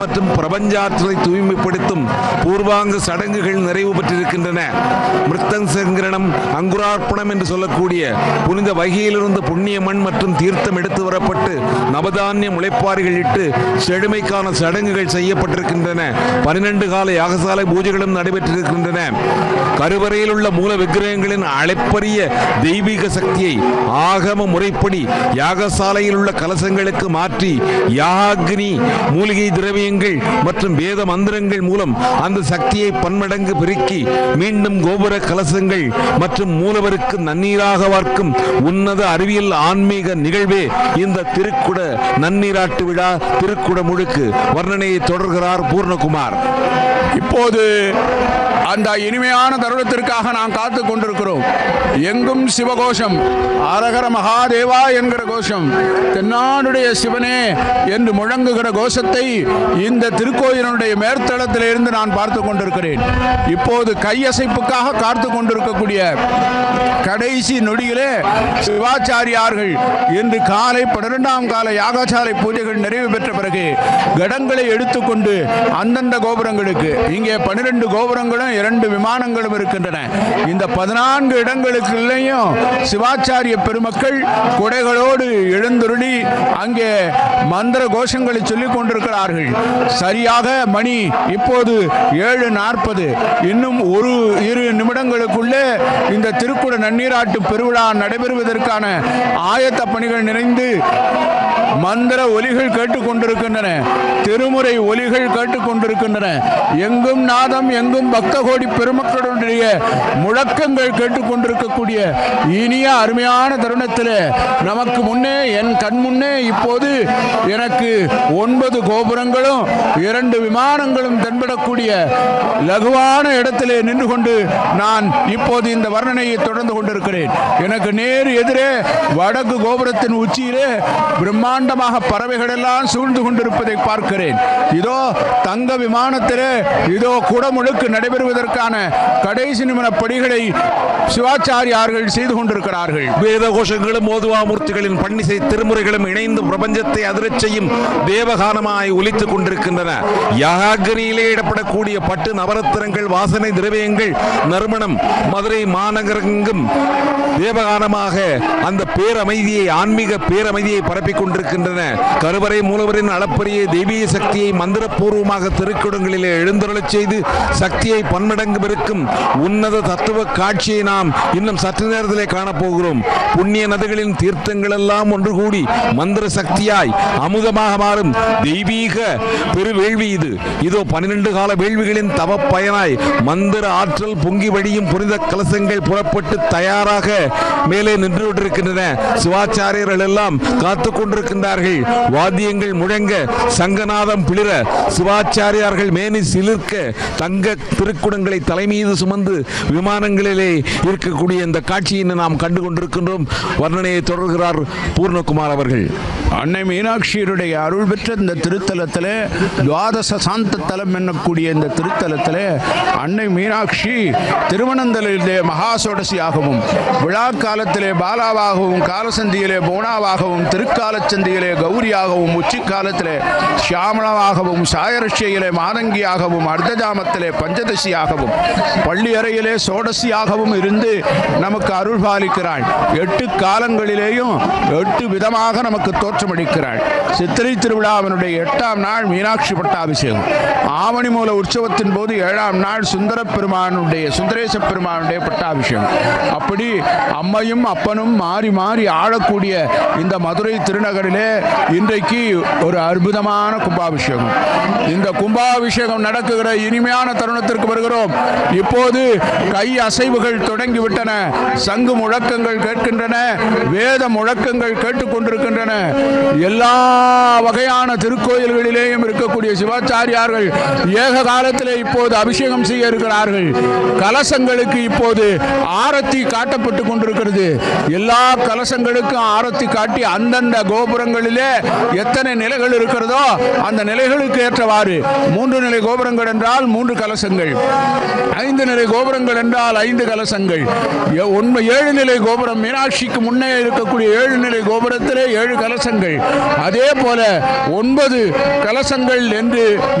மற்றும் பிரபஞ்சாற்றலை தூய்மைப்படுத்தும் பூர்வாங்க சடங்குகள் நிறைவு பெற்றிருக்கின்றன மிருத்தங்கரணம் அங்குரார்ப்பணம் என்று சொல்லக்கூடிய புனித வகையிலிருந்து புண்ணிய மண் மற்றும் தீர்த்தம் எடுத்து வரப்பட்டு நவதானிய முளைப்பாரிகள் இட்டு செழுமைக்கான சடங்குகள் செய்யப்பட்டிருக்கின்றன பனிரெண்டு கால யாகசாலை பூஜைகளும் நடைபெற்றிருக்கின்றன கருவறையில் உள்ள மூல விக்கிரகங்களின் அளப்பரிய தெய்வீக சக்தியை ஆகம முறைப்படி யாகசாலையில் உள்ள கலசங்களுக்கு மாற்றி யாகினி மூலிகை திரவியங்கள் மற்றும் வேத மந்திரங்கள் மூலம் அந்த சக்தியை பன்மடங்கு பெருக்கி மீண்டும் கோபுர கலசங்கள் மற்றும் மூலவருக்கு நன்னீராக வார்க்கும் உன்னத அறிவியல் ஆன்மீக நிகழ்வே இந்த திருக்குட நன்னீராட்டு விழா திருக்குட முழுக்கு வர்ணனையை தொடர்கிறார் பூர்ணகுமார் இப்போது அந்த இனிமையான தருணத்திற்காக நாம் காத்து கொண்டிருக்கிறோம் எங்கும் சிவகோஷம் அரகர மகாதேவா என்கிற கோஷம் தென்னாடுடைய சிவனே என்று முழங்குகிற கோஷத்தை இந்த திருக்கோயிலுடைய மேற்தளத்திலிருந்து நான் பார்த்து கொண்டிருக்கிறேன் இப்போது கையசைப்புக்காக காத்து கொண்டிருக்கக்கூடிய கடைசி நொடியிலே சிவாச்சாரியார்கள் இன்று காலை பன்னிரெண்டாம் கால யாகசாலை பூஜைகள் நிறைவு பெற்ற பிறகு கடங்களை எடுத்துக்கொண்டு அந்தந்த கோபுரங்களுக்கு இங்கே பன்னிரெண்டு கோபுரங்களும் இரண்டு விமானங்களும் இருக்கின்றன இந்த பதினான்கு இடங்களுக்குள்ளேயும் சிவாச்சாரிய பெருமக்கள் குடைகளோடு எழுந்துருளி அங்கே மந்திர கோஷங்களை சொல்லிக் கொண்டிருக்கிறார்கள் சரியாக மணி இப்போது ஏழு நாற்பது இன்னும் ஒரு இரு நிமிடங்களுக்குள்ளே இந்த திருக்குட நன்னீராட்டு பெருவிழா நடைபெறுவதற்கான ஆயத்த பணிகள் நிறைந்து மந்திர ஒலிகள் கேட்டுக்கொண்டிருக்கின்றன திருமுறை ஒலிகள் கேட்டுக்கொண்டிருக்கின்றன எங்கும் நாதம் எங்கும் பக்த கோடி பெருமக்களுடைய முழக்கங்கள் கேட்டுக்கொண்டிருக்கக்கூடிய இனிய அருமையான தருணத்தில் நமக்கு முன்னே என் கண் முன்னே இப்போது எனக்கு ஒன்பது கோபுரங்களும் இரண்டு விமானங்களும் தென்படக்கூடிய லகுவான இடத்திலே நின்று கொண்டு நான் இப்போது இந்த வர்ணனையை தொடர்ந்து கொண்டிருக்கிறேன் எனக்கு நேர் எதிரே வடக்கு கோபுரத்தின் உச்சியிலே பிரம்மாண்டமாக பறவைகள் எல்லாம் சூழ்ந்து கொண்டிருப்பதை பார்க்கிறேன் இதோ தங்க விமானத்திலே இதோ குடமுழுக்கு நடைபெறுவதற்கான கடைசி நிமிட படிகளை சிவாச்சாரியார்கள் செய்து கொண்டிருக்கிறார்கள் வேத கோஷங்களும் ஓதுவாமூர்த்திகளின் பன்னிசை திருமுறைகளும் இணைந்து பிரபஞ்சத்தை அதிரச் செய்யும் தேவகானமாய் ஒலித்துக் கொண்டிருக்கின்றன யாகரியிலே இடப்படக்கூடிய பட்டு நவரத்தினங்கள் வாசனை திரவியங்கள் நறுமணம் மதுரை மாநகரெங்கும் தேவகானமாக அந்த பேரமைதியை ஆன்மீக பேரமைதியை பரப்பிக் கொண்டிருக்கின்றன கருவறை மூலவரின் அளப்பரிய தெய்வீக சக்தியை மந்திரபூர்வமாக திருக்குடங்களிலே எழுந்தருளச் செய்து சக்தியை பன்மடங்கு பெருக்கும் உன்னத தத்துவ காட்சியை நாம் இன்னும் சற்று நேரத்திலே காணப்போகிறோம் புண்ணிய நதிகளின் தீர்த்தங்கள் எல்லாம் ஒன்று கூடி மந்திர சக்தியாய் அமுதமாக மாறும் தெய்வீக பெருவேள்வி இது இதோ பன்னிரண்டு கால வேள்விகளின் தவ பயனாய் மந்திர ஆற்றல் பொங்கி வழியும் புனித கலசங்கள் புறப்பட்டு தயாராக மேலே நின்று கொண்டிருக்கின்றன சிவாச்சாரியர்கள் எல்லாம் காத்து கொண்டிருக்கின்றார்கள் வாத்தியங்கள் முழங்க சங்கநாதம் பிளிர சிவாச்சாரியார்கள் மேனி சிலிர்க்க தங்க திருக்குடங்களை தலைமீது சுமந்து விமானங்களிலே இருக்கக்கூடிய இந்த காட்சியை நாம் கண்டு கொண்டிருக்கின்றோம் வர்ணனையை தொடர்கிறார் பூர்ணகுமார் அவர்கள் அன்னை மீனாட்சியருடைய அருள் பெற்ற இந்த திருத்தலத்தில் துவாதச சாந்த தலம் என்னக்கூடிய இந்த திருத்தலத்தில் அன்னை மீனாட்சி திருவனந்தலிலே மகாசோடசியாகவும் விழா காலத்திலே பாலாவாகவும் காலசந்தியிலே போனாவாகவும் திருக்காலச்சந்தியிலே கௌரியாகவும் உச்சி காலத்திலே சியாமளமாகவும் சாயரட்சியிலே மாதங்கியாகவும் அர்த்தஜாமத்திலே பஞ்சதசியாகவும் பள்ளி அறையிலே சோடசியாகவும் இருந்து நமக்கு அருள் பாலிக்கிறாள் எட்டு காலங்களிலேயும் எட்டு விதமாக நமக்கு தோற்றமளிக்கிறாள் சித்திரை திருவிழாவினுடைய எட்டாம் நாள் மீனாட்சி பட்டாபிஷேகம் ஆவணி மூல உற்சவத்தின் போது ஏழாம் நாள் சுந்தர பெருமானுடைய சுந்தரேச பெருமானுடைய பட்டாபிஷேகம் அப்படி அம்மையும் அப்பனும் மாறி மாறி ஆளக்கூடிய இந்த மதுரை திருநகரிலே இன்றைக்கு ஒரு அற்புதமான கும்பாபிஷேகம் இந்த கும்பாபிஷேகம் நடக்குகிற இனிமையான தருணத்திற்கு வருகிறோம் இப்போது கை அசைவுகள் தொடங்கிவிட்டன சங்கு முழக்கங்கள் கேட்கின்றன வேத முழக்கங்கள் கேட்டுக்கொண்டிருக்கின்றன எல்லா வகையான திருக்கோயில்களிலேயும் இருக்கக்கூடிய சிவாச்சாரியார்கள் ஏக காலத்திலே இப்போது அபிஷேகம் செய்ய இருக்கிறார்கள் கலசங்களுக்கு இப்போது ஆரத்தி காட்டப்பட்டு கொண்டிருக்கிறது எல்லா கலசங்களுக்கும் ஆரத்தி காட்டி அந்தந்த கோபுரங்களிலே எத்தனை நிலைகள் இருக்கிறதோ அந்த நிலைகளுக்கு ஏற்றவாறு மூன்று நிலை கோபுரங்கள் என்றால் மூன்று கலசங்கள் ஐந்து நிலை கோபுரங்கள் என்றால் ஐந்து கலசங்கள் எ- உண்மை ஏழு நிலை கோபுரம் மீனாட்சிக்கு முன்னே இருக்கக்கூடிய ஏழு நிலை கோபுரத்திலே ஏழு கலசங்கள் அதே போல ஒன்பது கலச வாசங்கள் என்று